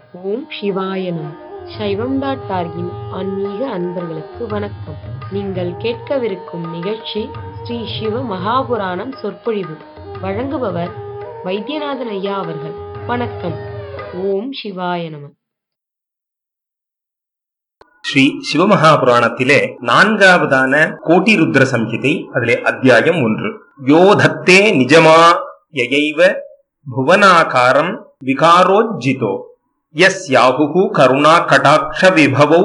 ஓம் சிவாய நம சைவம் டாட் டார்கின் ஆன்மீக அன்பர்களுக்கு வணக்கம் நீங்கள் கேட்கவிருக்கும் நிகழ்ச்சி ஸ்ரீ சிவ மகாபுராணம் சொற்பொழிவு வழங்குபவர் வைத்தியநாதன் ஐயா அவர்கள் வணக்கம் ஓம் சிவாய நம ஸ்ரீ சிவமகாபுராணத்திலே நான்காவதான கோட்டி ருத்ர சம்ஹிதை அதிலே அத்தியாயம் ஒன்று யோதத்தே நிஜமா யயைவ புவனாகாரம் விகாரோஜ்ஜிதோ எஸ் யாஹு கருணா கடாட்ச விபவௌ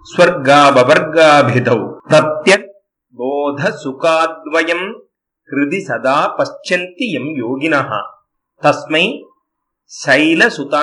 ஸ்வர்காபவர்காபிதௌ தத்யத் போத சுகாத்வயம் ஹிருதி சதா பஷ்யந்தி எம் யோகினः தஸ்மை சைல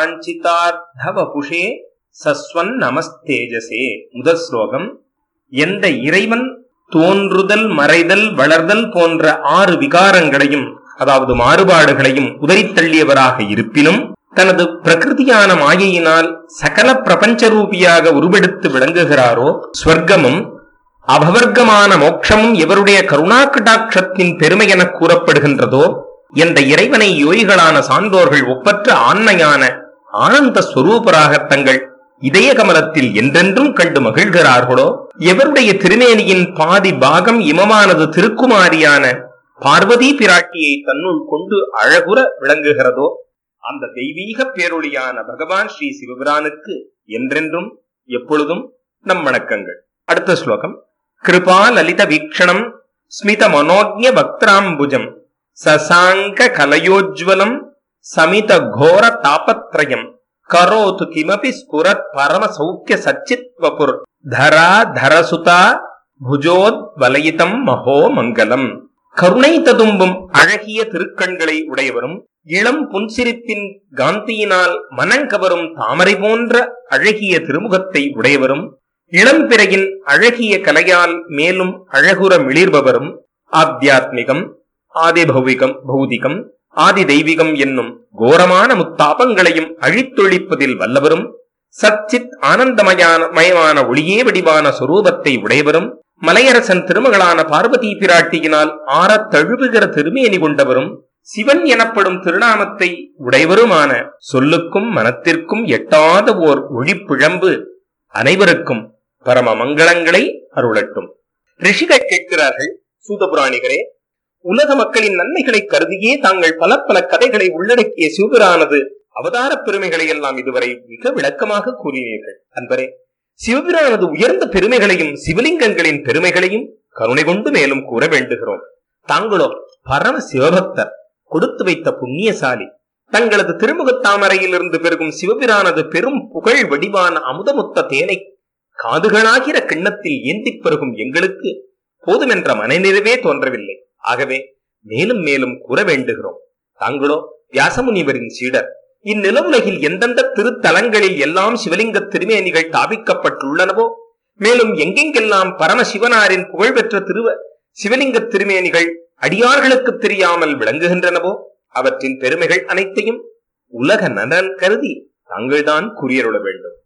சுதாஞ்சிதார்த்தவபுஷே சஸ்வன் நமஸ்தேஜசே முதல் ஸ்லோகம் எந்த இறைவன் தோன்றுதல் மறைதல் வளர்தல் போன்ற ஆறு விகாரங்களையும் அதாவது மாறுபாடுகளையும் உதறித் தள்ளியவராக இருப்பினும் தனது பிரகிருதியான மாயையினால் சகல பிரபஞ்ச ரூபியாக உருவெடுத்து விளங்குகிறாரோ ஸ்வர்க்கமும் அபவர்க்கமான மோட்சமும் எவருடைய கருணா கடாட்சத்தின் பெருமை என கூறப்படுகின்றதோ எந்த இறைவனை யோகிகளான சான்றோர்கள் ஒப்பற்ற ஆண்மையான ஆனந்த ஸ்வரூபராக தங்கள் இதய கமலத்தில் என்றென்றும் கண்டு மகிழ்கிறார்களோ எவருடைய திருமேனியின் பாதி பாகம் இமமானது திருக்குமாரியான பார்வதி பிராட்டியை தன்னுள் கொண்டு அழகுற விளங்குகிறதோ அந்த தெய்வீக பேரொளியான பகவான் ஸ்ரீ சிவபிரானுக்கு என்றென்றும் எப்பொழுதும் நம் வணக்கங்கள் அடுத்த ஸ்லோகம் கிருபா லலித வீக்ஷணம் ஸ்மித மனோஜ்ய வக்திராம்புஜம் சசாங்க கலயோஜ்வலம் சமித கோர தாபத்ரயம் கரோது கிமபி ஸ்புரத் பரம சௌக்கிய சச்சித்வபுர் தரா தரசுதா புஜோத் வலயிதம் மகோ மங்கலம் கருணை ததும்பும் அழகிய திருக்கண்களை உடையவரும் இளம் புன்சிரிப்பின் காந்தியினால் மனங்கவரும் தாமரை போன்ற அழகிய திருமுகத்தை உடையவரும் இளம் பிறையின் அழகிய கலையால் மேலும் அழகுற மிளிர்பவரும் ஆத்தியாத்மிகம் ஆதிபௌவிகம் பௌதிகம் ஆதி தெய்வீகம் என்னும் கோரமான முத்தாபங்களையும் அழித்தொழிப்பதில் வல்லவரும் சச்சித் ஆனந்தமயான மயமான ஒளியே வடிவான சொரூபத்தை உடையவரும் மலையரசன் திருமகளான பார்வதி பிராட்டியினால் ஆறத் தழுவுகிற திருமேனி கொண்டவரும் சிவன் எனப்படும் திருநாமத்தை உடையவருமான சொல்லுக்கும் மனத்திற்கும் எட்டாத ஓர் ஒளிப்பிழம்பு அனைவருக்கும் பரம மங்களங்களை அருளட்டும் ரிஷிகள் கேட்கிறார்கள் சூதபுராணிகரே உலக மக்களின் நன்மைகளை கருதியே தாங்கள் பல பல கதைகளை உள்ளடக்கிய சிவபிரானது அவதார பெருமைகளை எல்லாம் இதுவரை மிக விளக்கமாக கூறினீர்கள் அன்பரே சிவபிரானது உயர்ந்த பெருமைகளையும் சிவலிங்கங்களின் பெருமைகளையும் கருணை கொண்டு மேலும் கூற வேண்டுகிறோம் தாங்களோ பரம சிவபக்தர் கொடுத்து வைத்த புண்ணியசாலி தங்களது திருமுகத் தாமரையிலிருந்து பெருகும் சிவபிரானது பெரும் புகழ் வடிவான அமுதமுத்த தேனை காதுகளாகிற கிண்ணத்தில் ஏந்திப் பெருகும் எங்களுக்கு போதுமென்ற மனநிறைவே தோன்றவில்லை ஆகவே மேலும் மேலும் கூற வேண்டுகிறோம் தாங்களோ வியாசமுனிவரின் சீடர் இந்நிலவுலகில் எந்தெந்த திருத்தலங்களில் எல்லாம் சிவலிங்க திருமேனிகள் தாபிக்கப்பட்டுள்ளனவோ மேலும் எங்கெங்கெல்லாம் பரமசிவனாரின் புகழ்பெற்ற திருவ சிவலிங்க திருமேனிகள் அடியார்களுக்கு தெரியாமல் விளங்குகின்றனவோ அவற்றின் பெருமைகள் அனைத்தையும் உலக நலன் கருதி தாங்கள்தான் கூறியருள வேண்டும்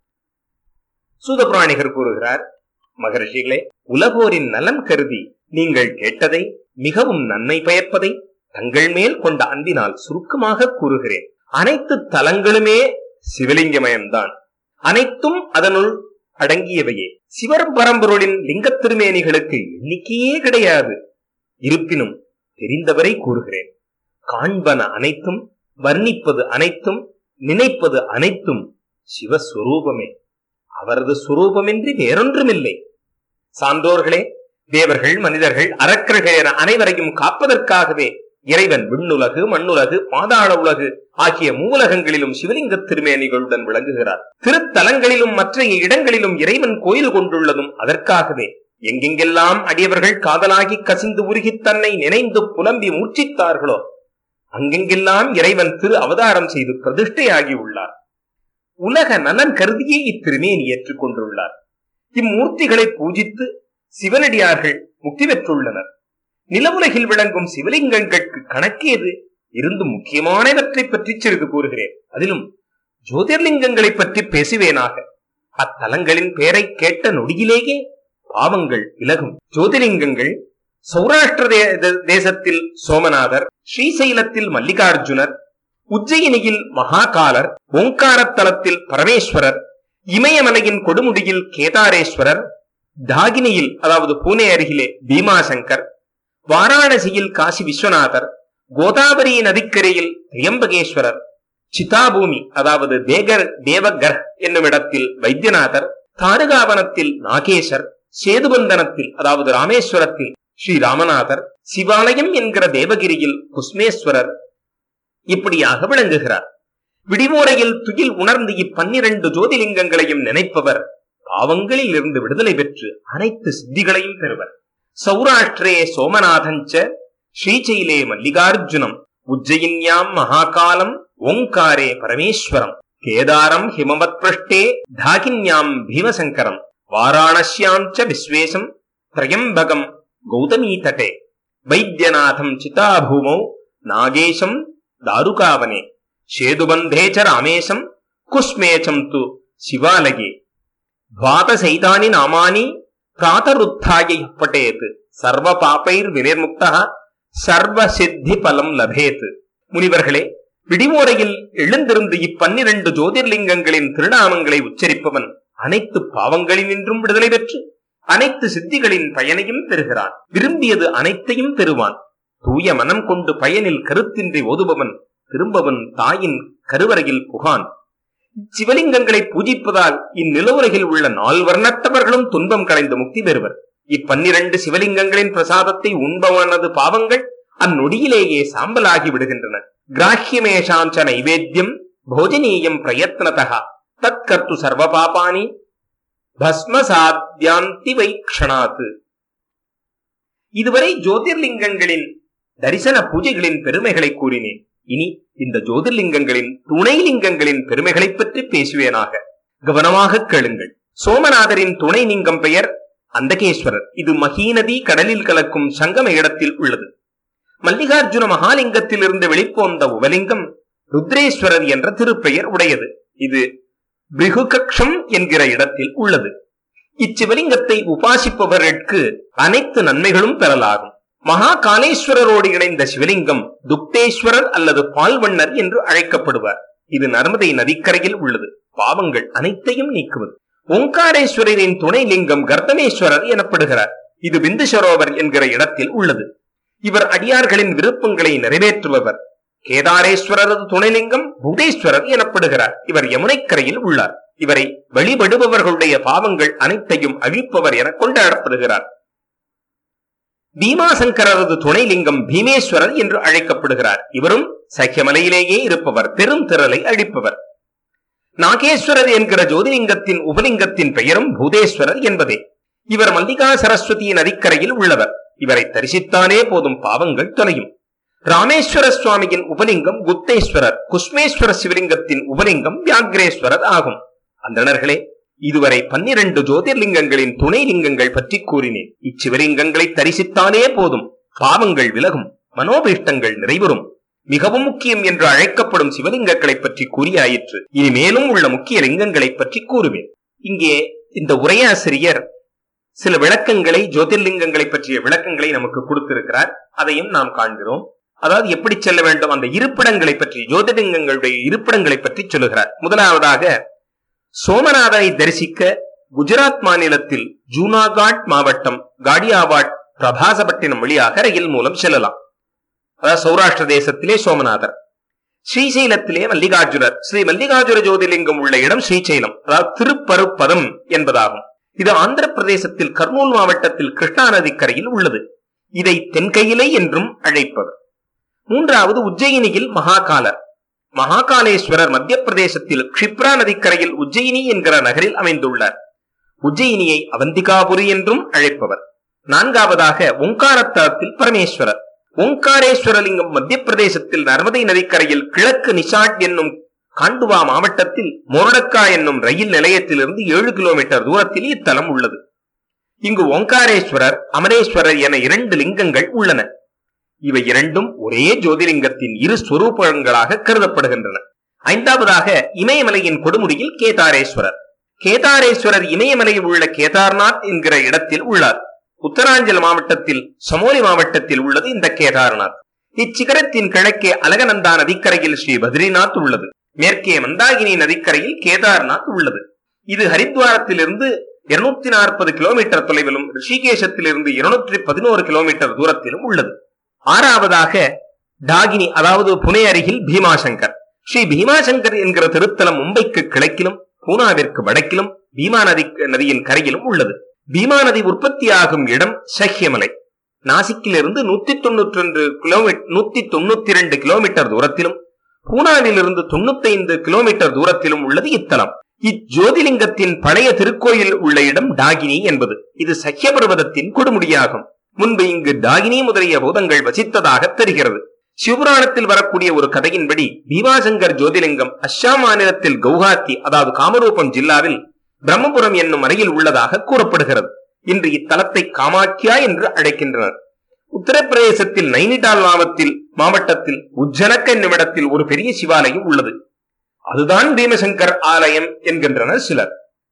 சூதபுராணிகர் கூறுகிறார் மகர்ஷிகளே உலகோரின் நலம் கருதி நீங்கள் கேட்டதை மிகவும் நன்மை பயப்பதை தங்கள் மேல் கொண்ட அன்பினால் சுருக்கமாக கூறுகிறேன் அனைத்து தலங்களுமே சிவலிங்கமயம்தான் அனைத்தும் அதனுள் அடங்கியவையே சிவர் பரம்பொருளின் லிங்க திருமேனிகளுக்கு எண்ணிக்கையே கிடையாது இருப்பினும் தெரிந்தவரை கூறுகிறேன் காண்பன அனைத்தும் வர்ணிப்பது அனைத்தும் நினைப்பது அனைத்தும் சிவஸ்வரூபமே அவரது சுரூபமின்றி வேறொன்றுமில்லை சான்றோர்களே தேவர்கள் மனிதர்கள் அரக்கர்கள் என அனைவரையும் காப்பதற்காகவே இறைவன் விண்ணுலகு மண்ணுலகு பாதாள உலகு ஆகிய மூலகங்களிலும் சிவலிங்க திருமேனிகளுடன் விளங்குகிறார் திருத்தலங்களிலும் மற்ற இடங்களிலும் இறைவன் கோயில் கொண்டுள்ளதும் அதற்காகவே எங்கெங்கெல்லாம் அடியவர்கள் காதலாகி கசிந்து உருகி தன்னை நினைந்து புலம்பி மூர்ச்சித்தார்களோ அங்கெங்கெல்லாம் இறைவன் திரு அவதாரம் செய்து பிரதிஷ்டையாகி உள்ளார் உலக நலன் கருதியே இத்திருமேனி ஏற்றுக்கொண்டுள்ளார் இம்மூர்த்திகளை பூஜித்து சிவனடியார்கள் முக்தி பெற்றுள்ளனர் நிலவுலகில் விளங்கும் சிவலிங்கங்களுக்கு கணக்கேது இருந்து முக்கியமானவற்றை பற்றி சிறிது கூறுகிறேன் அதிலும் ஜோதிர்லிங்கங்களை பற்றி பேசுவேனாக அத்தலங்களின் பெயரை கேட்ட நொடியிலேயே பாவங்கள் விலகும் ஜோதிலிங்கங்கள் சௌராஷ்டிர தே- தே- தேசத்தில் சோமநாதர் ஸ்ரீசைலத்தில் மல்லிகார்ஜுனர் உஜ்ஜயினியில் மகாகாலர் ஓங்காரத்தலத்தில் பரமேஸ்வரர் இமயமலையின் கொடுமுடியில் கேதாரேஸ்வரர் தாகினியில் அதாவது பூனே அருகிலே பீமாசங்கர் வாராணசியில் காசி விஸ்வநாதர் கோதாவரி நதிக்கரையில் திரியம்பகேஸ்வரர் சிதாபூமி அதாவது தேகர் தேவகர் என்னும் இடத்தில் வைத்தியநாதர் தாருகாவனத்தில் நாகேசர் சேதுபந்தனத்தில் அதாவது ராமேஸ்வரத்தில் ஸ்ரீ ராமநாதர் சிவாலயம் என்கிற தேவகிரியில் குஸ்மேஸ்வரர் இப்படியாக விளங்குகிறார் விடிமோரையில் துயில் உணர்ந்து இப்பன்னிரண்டு ஜோதிலிங்கங்களையும் நினைப்பவர் பாவங்களில் இருந்து விடுதலை பெற்று அனைத்து சித்திகளையும் பெறுவர் சௌராஷ்டிரே சோமநாதஞ்ச ஸ்ரீசைலே மல்லிகார்ஜுனம் உஜ்ஜயின்யாம் மகாகாலம் ஓங்காரே பரமேஸ்வரம் கேதாரம் ஹிமவத் பிரஷ்டே தாகின்யாம் பீமசங்கரம் வாராணஸ்யாம் ச விஸ்வேசம் திரயம்பகம் கௌதமீ தட்டே வைத்தியநாதம் சிதாபூமௌ நாகேశம் தாருகாவனே சேதுபந்தே ச ராமேశம் குஸ்மேச்சம் து சிவாலயே द्वादशैतानि नामानि प्रातरुत्थाय यः पठेत् सर्वपापैर्विनिर्मुक्तः சர்வசித்தி லபேத் முனிவர்களே விடிமோரையில் எழுந்திருந்து இப்பன்னிரண்டு ஜோதிர்லிங்கங்களின் திருநாமங்களை உச்சரிப்பவன் அனைத்து பாவங்களினின்றும் விடுதலை பெற்று அனைத்து சித்திகளின் பயனையும் பெறுகிறான் விரும்பியது அனைத்தையும் பெறுவான் தூய மனம் கொண்டு பயனில் கருத்தின்றி ஓதுபவன் திரும்பவன் தாயின் கருவறையில் புகான் சிவலிங்கங்களை பூஜிப்பதால் இந்நிலவுலகில் உள்ள நால்வர்ணத்தவர்களும் துன்பம் களைந்து முக்தி பெறுவர் இப்பன்னிரண்டு சிவலிங்கங்களின் பிரசாதத்தை உண்பவனது பாவங்கள் அந்நொடியிலேயே சாம்பலாகி விடுகின்றன கிராஹ்யமேஷாஞ்ச நைவேத்தியம் போஜனீயம் பிரயத்னதா தற்கர்த்து சர்வ பாபானி பஸ்மசாத்யாந்தி வைக்ஷணாத் இதுவரை ஜோதிர்லிங்கங்களின் தரிசன பூஜைகளின் பெருமைகளை கூறினேன் இனி இந்த ஜோதிர்லிங்கங்களின் துணை லிங்கங்களின் பெருமைகளை பற்றி பேசுவேனாக கவனமாக கேளுங்கள் சோமநாதரின் துணை லிங்கம் பெயர் அந்தகேஸ்வரர் இது மகீநதி கடலில் கலக்கும் சங்கம இடத்தில் உள்ளது மல்லிகார்ஜுன மகாலிங்கத்தில் இருந்து வெளிப்போந்த உபலிங்கம் ருத்ரேஸ்வரர் என்ற திருப்பெயர் உடையது இது பிருகுகக்ஷம் என்கிற இடத்தில் உள்ளது இச்சிவலிங்கத்தை உபாசிப்பவர்களுக்கு அனைத்து நன்மைகளும் பெறலாகும் மகா காலேஸ்வரரோடு இணைந்த சிவலிங்கம் துக்தேஸ்வரர் அல்லது பால்வண்ணர் என்று அழைக்கப்படுவார் இது நர்மதை நதிக்கரையில் உள்ளது பாவங்கள் அனைத்தையும் நீக்குவது ஓங்காரேஸ்வரரின் துணை லிங்கம் கர்த்தமேஸ்வரர் எனப்படுகிறார் இது பிந்து சரோவர் என்கிற இடத்தில் உள்ளது இவர் அடியார்களின் விருப்பங்களை நிறைவேற்றுபவர் கேதாரேஸ்வரரது துணைலிங்கம் பூதேஸ்வரர் எனப்படுகிறார் இவர் யமுனைக்கரையில் உள்ளார் இவரை வழிபடுபவர்களுடைய பாவங்கள் அனைத்தையும் அழிப்பவர் என கொண்டாடப்படுகிறார் பீமாசங்கரரது துணைலிங்கம் பீமேஸ்வரர் என்று அழைக்கப்படுகிறார் இவரும் சக்கியமலையிலேயே இருப்பவர் பெரும் திரளை அழிப்பவர் நாகேஸ்வரர் என்கிற ஜோதிலிங்கத்தின் உபலிங்கத்தின் பெயரும் பூதேஸ்வரர் என்பதே இவர் மல்லிகா சரஸ்வதி நதிக்கரையில் உள்ளவர் இவரை தரிசித்தானே போதும் பாவங்கள் தொலையும் ராமேஸ்வர சுவாமியின் உபலிங்கம் குப்தேஸ்வரர் குஸ்மேஸ்வர சிவலிங்கத்தின் உபலிங்கம் வியாக்ரேஸ்வரர் ஆகும் அந்தணர்களே இதுவரை பன்னிரண்டு ஜோதிர்லிங்கங்களின் துணை லிங்கங்கள் பற்றி கூறினேன் இச்சிவலிங்கங்களை தரிசித்தானே போதும் பாவங்கள் விலகும் மனோபீஷ்டங்கள் நிறைவரும் மிகவும் முக்கியம் என்று அழைக்கப்படும் சிவலிங்கங்களை பற்றி கூறியாயிற்று இனி மேலும் உள்ள முக்கிய லிங்கங்களை பற்றி கூறுவேன் இங்கே இந்த உரையாசிரியர் சில விளக்கங்களை ஜோதிர்லிங்கங்களை பற்றிய விளக்கங்களை நமக்கு கொடுத்திருக்கிறார் அதையும் நாம் காண்கிறோம் அதாவது எப்படி செல்ல வேண்டும் அந்த இருப்பிடங்களை பற்றி ஜோதிர்லிங்கங்களுடைய இருப்பிடங்களை பற்றி சொல்லுகிறார் முதலாவதாக சோமநாதனை தரிசிக்க குஜராத் மாநிலத்தில் ஜூனாகாட் மாவட்டம் காடியாவாட் பிரபாசப்பட்டினம் வழியாக ரயில் மூலம் செல்லலாம் அதாவது சௌராஷ்டிர தேசத்திலே சோமநாதர் ஸ்ரீசைலத்திலே மல்லிகார்ஜுனர் ஸ்ரீ மல்லிகார்ஜுன ஜோதிலிங்கம் உள்ள இடம் ஸ்ரீசைலம் அதாவது திருப்பருப்பதம் என்பதாகும் இது ஆந்திர பிரதேசத்தில் கர்னூல் மாவட்டத்தில் கிருஷ்ணா நதிக்கரையில் உள்ளது இதை தென்கையிலை என்றும் அழைப்பவர் மூன்றாவது உஜ்ஜயினியில் மகாகாலர் மகாகாலேஸ்வரர் மத்திய பிரதேசத்தில் க்ஷிப்ரா நதிக்கரையில் உஜ்ஜயினி என்கிற நகரில் அமைந்துள்ளார் உஜ்ஜயினியை அவந்திகாபுரி என்றும் அழைப்பவர் நான்காவதாக ஓங்காரத்தலத்தில் பரமேஸ்வரர் ஓங்காரேஸ்வரலிங்கம் மத்திய பிரதேசத்தில் நர்மதை நதிக்கரையில் கிழக்கு நிஷாட் என்னும் காண்டுவா மாவட்டத்தில் மோரடக்கா என்னும் ரயில் நிலையத்திலிருந்து ஏழு கிலோமீட்டர் தூரத்தில் இத்தலம் உள்ளது இங்கு ஓங்காரேஸ்வரர் அமரேஸ்வரர் என இரண்டு லிங்கங்கள் உள்ளன இவை இரண்டும் ஒரே ஜோதிலிங்கத்தின் இரு ஸ்வரூபங்களாக கருதப்படுகின்றன ஐந்தாவதாக இமயமலையின் கொடுமுடியில் கேதாரேஸ்வரர் கேதாரேஸ்வரர் இமயமலையில் உள்ள கேதார்நாத் என்கிற இடத்தில் உள்ளார் உத்தராஞ்சல் மாவட்டத்தில் சமோலி மாவட்டத்தில் உள்ளது இந்த கேதார்நாத் இச்சிகரத்தின் கிழக்கே அலகநந்தா நதிக்கரையில் ஸ்ரீ பத்ரிநாத் உள்ளது மேற்கே மந்தாகினி நதிக்கரையில் கேதார்நாத் உள்ளது இது ஹரித்வாரத்திலிருந்து இருநூத்தி நாற்பது கிலோமீட்டர் தொலைவிலும் ரிஷிகேஷத்திலிருந்து இருநூற்றி பதினோரு கிலோமீட்டர் தூரத்திலும் உள்ளது ஆறாவதாக டாகினி அதாவது புனே அருகில் பீமாசங்கர் ஸ்ரீ பீமாசங்கர் என்கிற திருத்தலம் மும்பைக்கு கிழக்கிலும் பூனாவிற்கு வடக்கிலும் பீமா நதி நதியின் கரையிலும் உள்ளது பீமா நதி உற்பத்தியாகும் இடம் சஹ்யமலை நாசிக்கிலிருந்து நூத்தி தொண்ணூற்றி ரெண்டு கிலோமீட்டர் நூத்தி தொண்ணூத்தி இரண்டு கிலோமீட்டர் தூரத்திலும் பூனாவிலிருந்து தொண்ணூத்தி ஐந்து கிலோமீட்டர் தூரத்திலும் உள்ளது இத்தலம் இஜோதிலிங்கத்தின் பழைய திருக்கோயில் உள்ள இடம் டாகினி என்பது இது சஹ்ய பர்வதத்தின் கொடுமுடியாகும் முன்பு இங்கு டாகினி முதலிய பூதங்கள் வசித்ததாக தெரிகிறது சிவபுராணத்தில் வரக்கூடிய ஒரு கதையின்படி பீமாசங்கர் ஜோதிலிங்கம் அஸ்ஸாம் மாநிலத்தில் கவுஹாத்தி அதாவது காமரூபம் ஜில்லாவில் பிரம்மபுரம் என்னும் அறையில் உள்ளதாக கூறப்படுகிறது இன்று இத்தலத்தை காமாக்கியா என்று அழைக்கின்றனர் உத்தரப்பிரதேசத்தில் நைனிடால் மாவட்டத்தில் மாவட்டத்தில் உஜ்ஜனக்க என்னுமிடத்தில் ஒரு பெரிய சிவாலயம் உள்ளது அதுதான் பீமசங்கர் ஆலயம் என்கின்றனர் சிலர்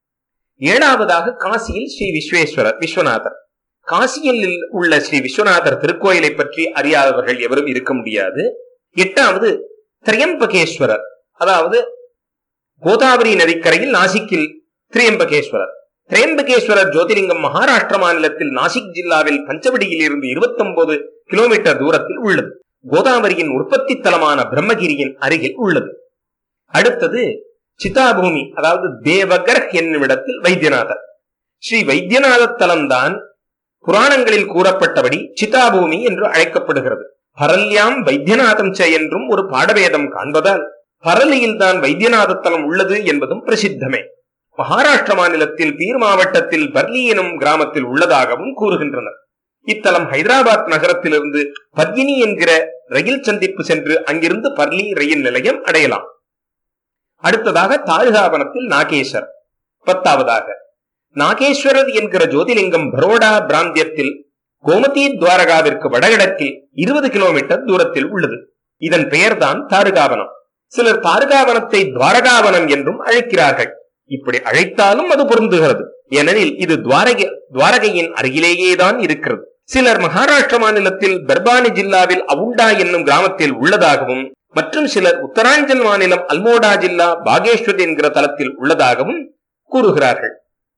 ஏழாவதாக காசியில் ஸ்ரீ விஸ்வேஸ்வரர் விஸ்வநாதர் காசியில் உள்ள ஸ்ரீ விஸ்வநாதர் திருக்கோயிலை பற்றி அறியாதவர்கள் எவரும் இருக்க முடியாது எட்டாவது திரியம்பகேஸ்வரர் அதாவது கோதாவரி நதிக்கரையில் நாசிக்கில் திரியம்பகேஸ்வரர் திரியம்பகேஸ்வரர் ஜோதிலிங்கம் மகாராஷ்டிர மாநிலத்தில் நாசிக் ஜில்லாவில் பஞ்சவடியில் இருந்து இருபத்தி ஒன்பது கிலோமீட்டர் தூரத்தில் உள்ளது கோதாவரியின் உற்பத்தி தலமான பிரம்மகிரியின் அருகில் உள்ளது அடுத்தது சிதாபூமி அதாவது தேவகர் என்னும் இடத்தில் வைத்தியநாதர் ஸ்ரீ வைத்தியநாத தலம்தான் புராணங்களில் கூறப்பட்டபடி சிதாபூமி என்று அழைக்கப்படுகிறது பரல்யாம் வைத்தியநாதம் ச என்றும் ஒரு பாடவேதம் காண்பதால் பரலியில் தான் வைத்தியநாத தலம் உள்ளது என்பதும் பிரசித்தமே மகாராஷ்டிர மாநிலத்தில் பீர் மாவட்டத்தில் பர்லி எனும் கிராமத்தில் உள்ளதாகவும் கூறுகின்றனர் இத்தலம் ஹைதராபாத் நகரத்திலிருந்து பத்மினி என்கிற ரயில் சந்திப்பு சென்று அங்கிருந்து பர்லி ரயில் நிலையம் அடையலாம் அடுத்ததாக தாழ்காவனத்தில் நாகேஸ்வர் பத்தாவதாக நாகேஸ்வரர் என்கிற ஜோதிலிங்கம் பரோடா பிராந்தியத்தில் கோமதி துவாரகாவிற்கு வடகிழக்கில் இருபது கிலோமீட்டர் தூரத்தில் உள்ளது இதன் பெயர்தான் தாருகாவனம் சிலர் தாருகாவனத்தை துவாரகாவனம் என்றும் அழைக்கிறார்கள் இப்படி அழைத்தாலும் அது பொருந்துகிறது ஏனெனில் இது துவாரகை துவாரகையின் அருகிலேயேதான் இருக்கிறது சிலர் மகாராஷ்டிர மாநிலத்தில் பர்பானி ஜில்லாவில் அவுண்டா என்னும் கிராமத்தில் உள்ளதாகவும் மற்றும் சிலர் உத்தராஞ்சல் மாநிலம் அல்மோடா ஜில்லா பாகேஸ்வர் என்கிற தலத்தில் உள்ளதாகவும் கூறுகிறார்கள்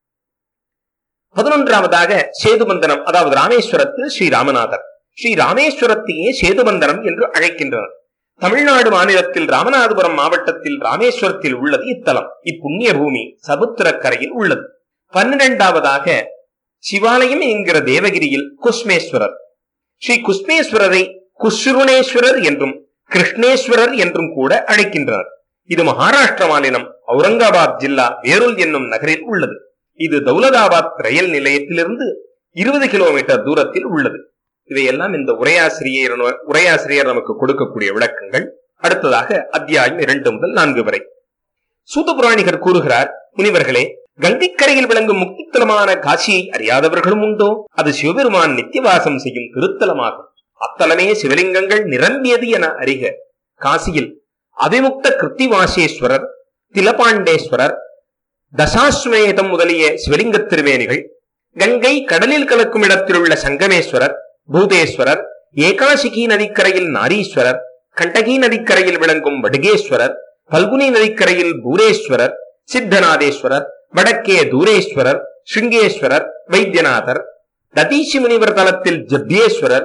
பதினொன்றாவதாக சேதுபந்தனம் அதாவது ராமேஸ்வரத்தில் ஸ்ரீ ராமநாதர் ஸ்ரீ ராமேஸ்வரத்தையே சேதுபந்தனம் என்று அழைக்கின்றனர் தமிழ்நாடு மாநிலத்தில் ராமநாதபுரம் மாவட்டத்தில் ராமேஸ்வரத்தில் உள்ளது இத்தலம் இப்புண்ணிய பூமி சமுத்திரக்கரையில் உள்ளது பன்னிரெண்டாவதாக சிவாலயம் என்கிற தேவகிரியில் குஸ்மேஸ்வரர் ஸ்ரீ குஸ்மேஸ்வரரை குஸ்ருணேஸ்வரர் என்றும் கிருஷ்ணேஸ்வரர் என்றும் கூட அழைக்கின்றனர் இது மகாராஷ்டிர மாநிலம் அவுரங்காபாத் ஜில்லா வேருல் என்னும் நகரில் உள்ளது இது தௌலதாபாத் ரயில் நிலையத்திலிருந்து இருபது கிலோமீட்டர் தூரத்தில் உள்ளது இவையெல்லாம் இந்த உரையாசிரியர் உரையாசிரியர் நமக்கு கொடுக்கக்கூடிய விளக்கங்கள் அடுத்ததாக அத்தியாயம் இரண்டு முதல் நான்கு வரை சூதபுராணிகர் கூறுகிறார் முனிவர்களே கங்கைக்கரையில் விளங்கும் முக்தித்தலமான காசியை அறியாதவர்களும் உண்டோ அது சிவபெருமான் நித்தியவாசம் செய்யும் திருத்தலமாகும் அத்தலமே சிவலிங்கங்கள் நிரம்பியது என அறிக காசியில் அபிமுக்த கிருத்திவாசேஸ்வரர் திலபாண்டேஸ்வரர் தசாஸ்வமேதம் முதலிய சிவலிங்க திருவேணிகள் கங்கை கடலில் கலக்கும் இடத்திலுள்ள சங்கமேஸ்வரர் பூதேஸ்வரர் ஏகாசிகி நதிக்கரையில் நாரீஸ்வரர் கண்டகி நதிக்கரையில் விளங்கும் வடுகேஸ்வரர் பல்குனி நதிக்கரையில் பூரேஸ்வரர் சித்தநாதேஸ்வரர் வடக்கே தூரேஸ்வரர் ஸ்ருங்கேஸ்வரர் வைத்தியநாதர் ததீசி முனிவர் தலத்தில் ஜப்யேஸ்வரர்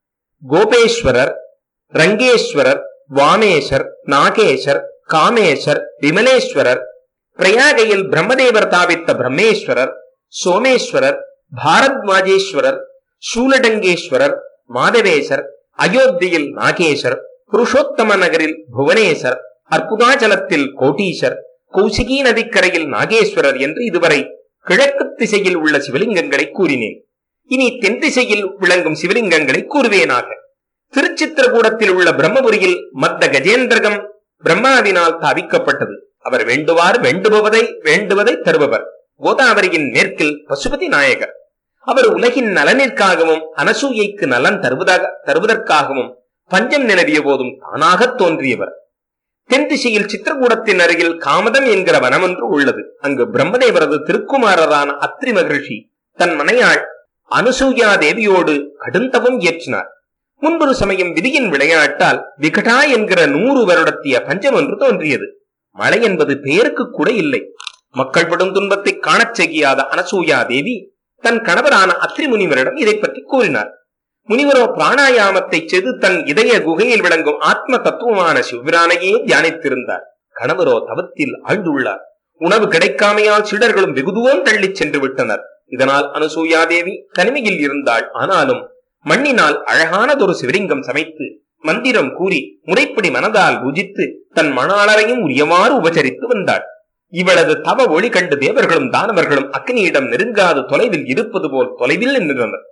கோபேஸ்வரர் ரங்கேஸ்வரர் வாமேசர் நாகேசர் காமேசர் விமலேஸ்வரர் பிரயாகையில் பிரம்மதேவர் தாவித்த பிரம்மேஸ்வரர் சோமேஸ்வரர் பாரத்வாஜேஸ்வரர் சூலடங்கேஸ்வரர் மாதவேசர் அயோத்தியில் நாகேசர் புருஷோத்தம நகரில் புவனேசர் அற்புதாச்சலத்தில் கோட்டீசர் கௌசிகி நதிக்கரையில் நாகேஸ்வரர் என்று இதுவரை கிழக்கு திசையில் உள்ள சிவலிங்கங்களை கூறினேன் இனி தென் திசையில் விளங்கும் சிவலிங்கங்களை கூறுவேனாக திருச்சித்திரகூடத்தில் உள்ள பிரம்மபுரியில் மத்த கஜேந்திரகம் பிரம்மாவினால் தாவிக்கப்பட்டது அவர் வேண்டுவார் வேண்டுபவதை வேண்டுவதை தருபவர் கோதாவரியின் மேற்கில் பசுபதி நாயகர் அவர் உலகின் நலனிற்காகவும் அனசூயைக்கு நலன் தருவதாக தருவதற்காகவும் பஞ்சம் நிலவிய போதும் தானாக தோன்றியவர் தென் திசையில் சித்திரகூடத்தின் அருகில் காமதம் என்கிற வனம் ஒன்று உள்ளது அங்கு பிரம்மதேவரது திருக்குமாரரான அத்ரி மகிழ்ச்சி தன் மனையாள் அனுசூயா தேவியோடு கடுந்தவம் இயற்றினார் முன்பொரு சமயம் விதியின் விளையாட்டால் விகடா என்கிற நூறு வருடத்திய பஞ்சம் ஒன்று தோன்றியது மழை என்பது பெயருக்கு கூட இல்லை மக்கள் படும் துன்பத்தை காணச் செய்யாத அனசூயா தேவி தன் கணவரான அத்ரி முனிவரிடம் இதை பற்றி கூறினார் முனிவரோ பிராணாயாமத்தை செய்து தன் இதய குகையில் விளங்கும் ஆத்ம தத்துவமான சிவபிரானையே தியானித்திருந்தார் கணவரோ தவத்தில் ஆழ்ந்துள்ளார் உணவு கிடைக்காமையால் சீடர்களும் வெகு தூரம் தள்ளிச் சென்று விட்டனர் இதனால் அனுசூயா தேவி தனிமையில் இருந்தாள் ஆனாலும் மண்ணினால் அழகானதொரு சிவலிங்கம் சமைத்து மந்திரம் கூறி முறைப்படி மனதால் பூஜித்து தன் மணாளரையும் உரியவாறு உபசரித்து வந்தாள் இவளது தவ ஒளி கண்டு தேவர்களும் தானவர்களும் அக்னியிடம் நெருங்காது தொலைவில் இருப்பது போல் தொலைவில் நின்றனர்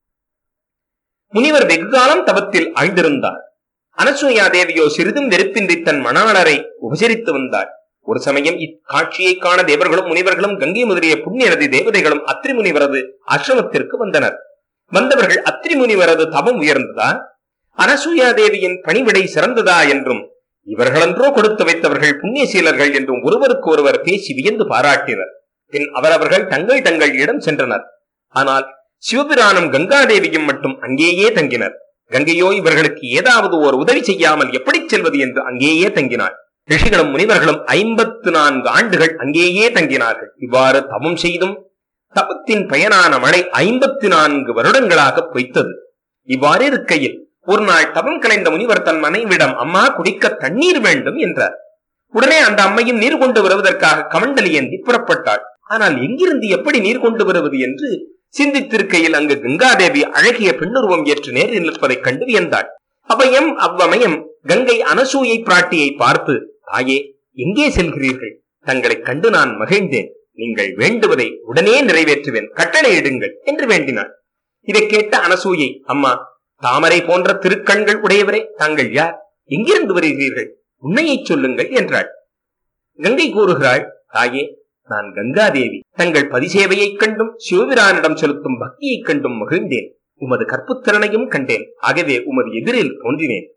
முனிவர் வெகுகாலம் தவத்தில் ஆழ்ந்திருந்தார் அனசூயா தேவியோ சிறிதும் வெறுப்பின்றி தன் மணாளரை உபசரித்து வந்தாள் ஒரு சமயம் இக்காட்சியை காண தேவர்களும் முனிவர்களும் கங்கை முதலிய புண்ணிய நதி தேவதைகளும் அத்ரி முனிவரது ஆசிரமத்திற்கு வந்தனர் வந்தவர்கள் அத்ரி முனிவரது தவம் உயர்ந்ததா அனசூயா தேவியின் பணிவிடை சிறந்ததா என்றும் இவர்களன்றோ கொடுத்து வைத்தவர்கள் புண்ணியசீலர்கள் என்றும் ஒருவருக்கு ஒருவர் பேசி வியந்து பாராட்டினர் பின் அவரவர்கள் தங்கள் தங்கள் இடம் சென்றனர் ஆனால் சிவபிரானும் கங்காதேவியும் மட்டும் அங்கேயே தங்கினர் கங்கையோ இவர்களுக்கு ஏதாவது ஓர் உதவி செய்யாமல் எப்படி செல்வது என்று அங்கேயே தங்கினாள் ரிஷிகளும் முனிவர்களும் ஐம்பத்து நான்கு ஆண்டுகள் அங்கேயே தங்கினார்கள் இவ்வாறு தவம் செய்தும் தவத்தின் பயனான மழை ஐம்பத்தி நான்கு வருடங்களாக பொய்த்தது இவ்வாறு இருக்கையில் ஒரு நாள் தவம் கலைந்த முனிவர் தன் மனைவிடம் அம்மா குடிக்க தண்ணீர் வேண்டும் என்றார் உடனே அந்த அம்மையும் நீர் கொண்டு வருவதற்காக கமண்டலி ஏந்தி புறப்பட்டாள் ஆனால் எங்கிருந்து எப்படி நீர் கொண்டு வருவது என்று சிந்தித்திருக்கையில் அங்கு கங்காதேவி அழகிய பெண்ணுருவம் ஏற்று நேரில் நிற்பதைக் கண்டு வியந்தாள் அவையம் அவ்வமயம் கங்கை அனசூயை பிராட்டியை பார்த்து தாயே எங்கே செல்கிறீர்கள் தங்களைக் கண்டு நான் மகிழ்ந்தேன் நீங்கள் வேண்டுவதை உடனே நிறைவேற்றுவேன் கட்டளையிடுங்கள் என்று வேண்டினாள் இதை கேட்ட அனசூயை அம்மா தாமரை போன்ற திருக்கண்கள் உடையவரே தாங்கள் யார் எங்கிருந்து வருகிறீர்கள் உண்மையைச் சொல்லுங்கள் என்றாள் கங்கை கூறுகிறாள் தாயே நான் கங்காதேவி தங்கள் பதிசேவையைக் கண்டும் சிவபிரானிடம் செலுத்தும் பக்தியைக் கண்டும் மகிழ்ந்தேன் உமது கற்புத்திறனையும் கண்டேன் ஆகவே உமது எதிரில் தோன்றினேன்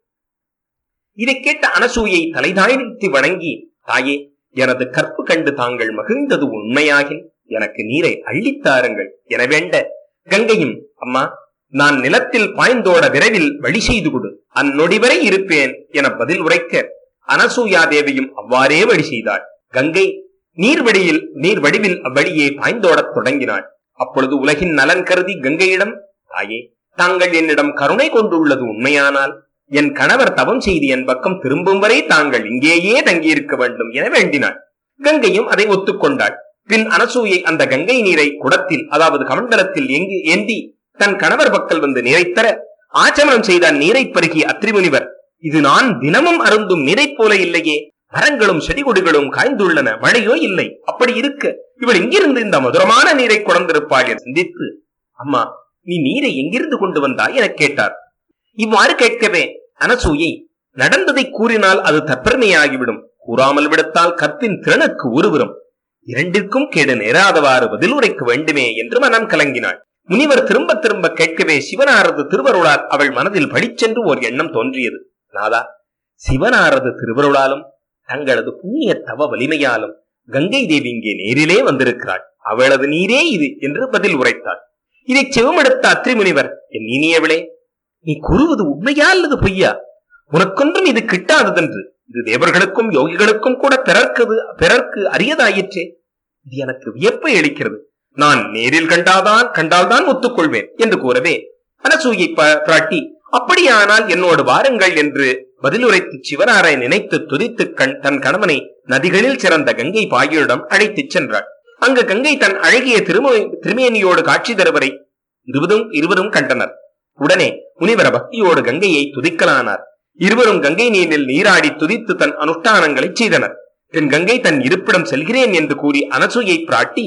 இதை கேட்ட அனசூயை தலைதாய்த்து வணங்கி தாயே எனது கற்பு கண்டு தாங்கள் மகிழ்ந்தது உண்மையாகின் எனக்கு நீரை அள்ளித்தாருங்கள் என வேண்ட கங்கையும் அம்மா நான் நிலத்தில் பாய்ந்தோட விரைவில் வழி செய்து கொடு அந்நொடி வரை இருப்பேன் என பதில் உரைக்க அனசூயா தேவியும் அவ்வாறே வழி செய்தாள் கங்கை நீர்வடியில் நீர் வடிவில் அவ்வழியே பாய்ந்தோடத் தொடங்கினாள் அப்பொழுது உலகின் நலன் கருதி கங்கையிடம் தாயே தாங்கள் என்னிடம் கருணை கொண்டுள்ளது உண்மையானால் என் கணவர் தவம் செய்து என் பக்கம் திரும்பும் வரை தாங்கள் இங்கேயே தங்கியிருக்க வேண்டும் என வேண்டினாள் கங்கையும் அதை ஒத்துக்கொண்டாள் பின் அனசூயை அந்த கங்கை நீரை குடத்தில் அதாவது கமண்டலத்தில் எங்கு ஏந்தி தன் கணவர் பக்கல் வந்து நிறைத்தர ஆச்சமனம் செய்த நீரை பருகிய அத்ரிமுனிவர் இது நான் தினமும் அருந்தும் நீரைப் போல இல்லையே மரங்களும் செடி கொடிகளும் காய்ந்துள்ளன மழையோ இல்லை அப்படி இருக்க இவள் எங்கிருந்து இந்த மதுரமான நீரை கொண்டிருப்பாள் என சிந்தித்து அம்மா நீ நீரை எங்கிருந்து கொண்டு வந்தாய் என கேட்டார் இவ்வாறு கேட்கவே அனசூயை நடந்ததை கூறினால் அது தற்பெருமையாகிவிடும் கூறாமல் விடுத்தால் கற்பின் திறனுக்கு உருவரும் இரண்டிற்கும் கேடு நேராதவாறு பதில் உரைக்க வேண்டுமே என்று மனம் கலங்கினாள் முனிவர் திரும்ப திரும்ப கேட்கவே சிவனாரது திருவருளால் அவள் மனதில் படிச்சென்று ஓர் எண்ணம் தோன்றியது நாதா சிவனாரது திருவருளாலும் தங்களது புண்ணிய தவ வலிமையாலும் கங்கை தேவி இங்கே நேரிலே வந்திருக்கிறாள் அவளது நீரே இது என்று பதில் உரைத்தாள் இதை செவமெடுத்த அத்ரி முனிவர் என் இனியவளே நீ கூறுவது உண்மையா அல்லது பொய்யா உனக்கொன்றும் இது கிட்டாததென்று இது தேவர்களுக்கும் யோகிகளுக்கும் கூட பிறர்க்கது பிறர்க்கு அரியதாயிற்றே இது எனக்கு வியப்பை அளிக்கிறது நான் நேரில் கண்டாதான் கண்டால்தான் ஒத்துக்கொள்வேன் என்று கூறவே அனசூயை ப- பிராட்டி அப்படியானால் என்னோடு வாருங்கள் என்று பதிலுரைத்து சிவனாரை நினைத்து துதித்து கண் தன் கணவனை நதிகளில் சிறந்த கங்கை பாகியிடம் அழைத்துச் சென்றாள் அங்கு கங்கை தன் அழகிய திரும திருமேனியோடு காட்சி தருவரை இருவரும் இருவரும் கண்டனர் உடனே முனிவர பக்தியோடு கங்கையை துதிக்கலானார் இருவரும் கங்கை நீரில் நீராடி துதித்து தன் அனுஷ்டானங்களை செய்தனர் பின் கங்கை தன் இருப்பிடம் செல்கிறேன் என்று கூறி அனசூயை பிராட்டி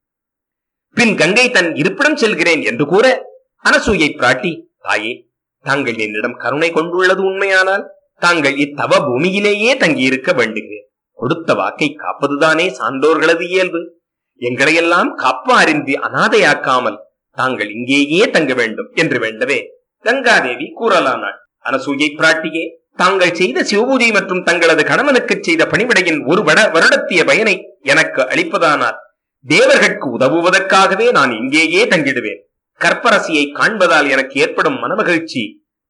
பின் கங்கை தன் இருப்பிடம் செல்கிறேன் என்று கூற அனசூயை பிராட்டி தாயே தாங்கள் என்னிடம் கருணை கொண்டுள்ளது உண்மையானால் தாங்கள் இத்தவ பூமியிலேயே தங்கியிருக்க வேண்டுகிறேன் கொடுத்த வாக்கை காப்பதுதானே சான்றோர்களது இயல்பு எங்களையெல்லாம் காப்பாரின்றி அனாதையாக்காமல் தாங்கள் இங்கேயே தங்க வேண்டும் என்று வேண்டவே கங்காதேவி கூறலானாள் அனசூயை பிராட்டியே தாங்கள் செய்த சிவபூஜை மற்றும் தங்களது கணவனுக்கு செய்த பணிவிடையின் ஒரு வட வருடத்திய பயனை எனக்கு அளிப்பதானால் தேவர்களுக்கு உதவுவதற்காகவே நான் இங்கேயே தங்கிடுவேன் கற்பரசியை காண்பதால் எனக்கு ஏற்படும் மனமகிழ்ச்சி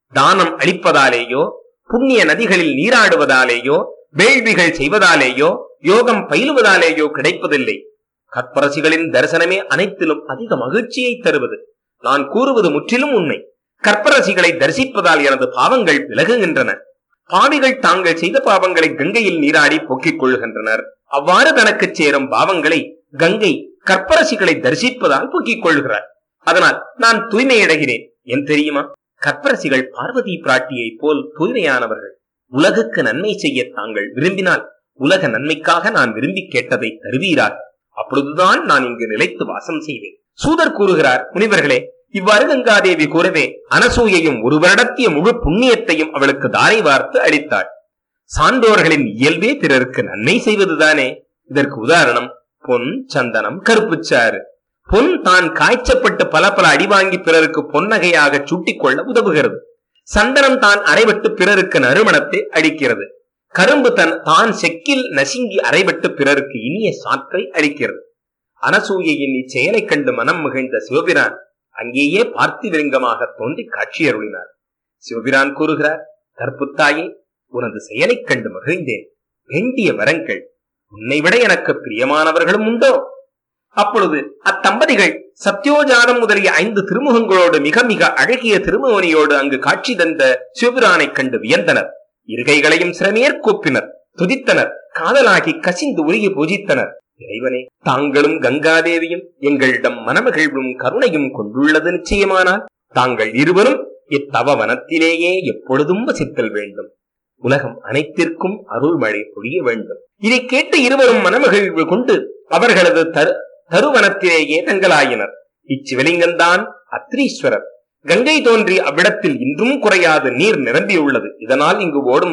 தானம் அளிப்பதாலேயோ புண்ணிய நதிகளில் நீராடுவதாலேயோ வேள்விகள் செய்வதாலேயோ யோகம் பயிலுவதாலேயோ கிடைப்பதில்லை கற்பரசிகளின் தரிசனமே அனைத்திலும் அதிக மகிழ்ச்சியை தருவது நான் கூறுவது முற்றிலும் உண்மை கற்பரசிகளை தரிசிப்பதால் எனது பாவங்கள் விலகுகின்றன பாவிகள் தாங்கள் செய்த பாவங்களை கங்கையில் நீராடி போக்கிக் கொள்கின்றனர் அவ்வாறு தனக்கு சேரும் பாவங்களை கங்கை கற்பரசிகளை தரிசிப்பதால் போக்கிக் கொள்கிறார் அதனால் நான் தூய்மையடைகிறேன் என் தெரியுமா கற்பரசிகள் பார்வதி பிராட்டியைப் போல் தூய்மையானவர்கள் உலகுக்கு நன்மை செய்ய தாங்கள் விரும்பினால் உலக நன்மைக்காக நான் விரும்பி கேட்டதை தருவீராக அப்பொழுதுதான் நான் இங்கு நிலைத்து வாசம் செய்வேன் சூதர் கூறுகிறார் முனிவர்களே இவ்வாறு கங்காதேவி கூறவே அனசூயையும் ஒரு வருடத்திய முழு புண்ணியத்தையும் அவளுக்கு தாரை வார்த்து அளித்தாள் சான்றோர்களின் இயல்பே பிறருக்கு நன்மை செய்வதுதானே இதற்கு உதாரணம் பொன் சந்தனம் கருப்புச்சாறு பொன் தான் காய்ச்சப்பட்டு பல பல அடி வாங்கி பிறருக்கு பொன்னகையாக சூட்டிக் கொள்ள உதவுகிறது சந்தனம் தான் அரைபட்டு பிறருக்கு நறுமணத்தை அளிக்கிறது கரும்பு தன் தான் செக்கில் நசுங்கி அரைபட்டு பிறருக்கு இனிய சாற்றை அளிக்கிறது அனசூயையின் இச்செயலைக் கண்டு மனம் மகிழ்ந்த சிவபிரான் அங்கேயே பார்த்திவிருங்கமாக தோன்றி காட்சியருளினார் சிவபிரான் கூறுகிறார் கற்புத்தாயே உனது செயலைக் கண்டு மகிழ்ந்தேன் வேண்டிய வரங்கள் உன்னை விட எனக்கு பிரியமானவர்களும் உண்டோ அப்பொழுது அத்தம்பதிகள் சத்யோஜாதம் முதலிய ஐந்து திருமுகங்களோடு மிக மிக அழகிய திருமுகனியோடு அங்கு காட்சி தந்த சிவபிரானைக் கண்டு வியந்தனர் இருகைகளையும் சிறமேற் கூப்பினர் துதித்தனர் காதலாகி கசிந்து உருகி பூஜித்தனர் இறைவனே தாங்களும் கங்காதேவியும் எங்களிடம் மனமகிழ்வும் கருணையும் கொண்டுள்ளது நிச்சயமானால் தாங்கள் இருவரும் இத்தவ வனத்திலேயே எப்பொழுதும் வசித்தல் வேண்டும் உலகம் அனைத்திற்கும் அருள்மழை பொழிய வேண்டும் இதை கேட்டு இருவரும் மனமகிழ்வு கொண்டு அவர்களது தரு தருவனத்திலேயே தங்கலாயினர் இச்சிவலிங்கம்தான் அத்ரீஸ்வரர் கங்கை தோன்றி அவ்விடத்தில் இன்றும் குறையாது நீர் நிரம்பியுள்ளது இதனால் இங்கு ஓடும்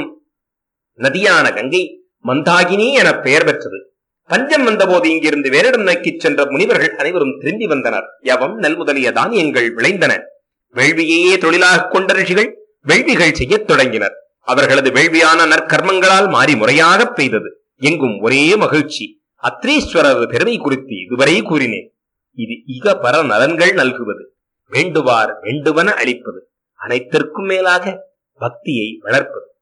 நதியான கங்கை மந்தாகினி என பெயர் பெற்றது பஞ்சம் வந்தபோது இங்கிருந்து வேறிடம் நோக்கிச் சென்ற முனிவர்கள் அனைவரும் திரும்பி வந்தனர் யவம் நெல் முதலிய தானியங்கள் விளைந்தன வேள்வியையே தொழிலாக கொண்ட ரிஷிகள் வேள்விகள் செய்யத் தொடங்கினர் அவர்களது வேள்வியான நற்கர்மங்களால் மாறி முறையாக பெய்தது எங்கும் ஒரே மகிழ்ச்சி அத்ரீஸ்வரர் பெருமை குறித்து இதுவரை கூறினேன் இது இக பர நலன்கள் நல்குவது வேண்டுவார் வேண்டுவன அளிப்பது அனைத்திற்கும் மேலாக பக்தியை வளர்ப்பது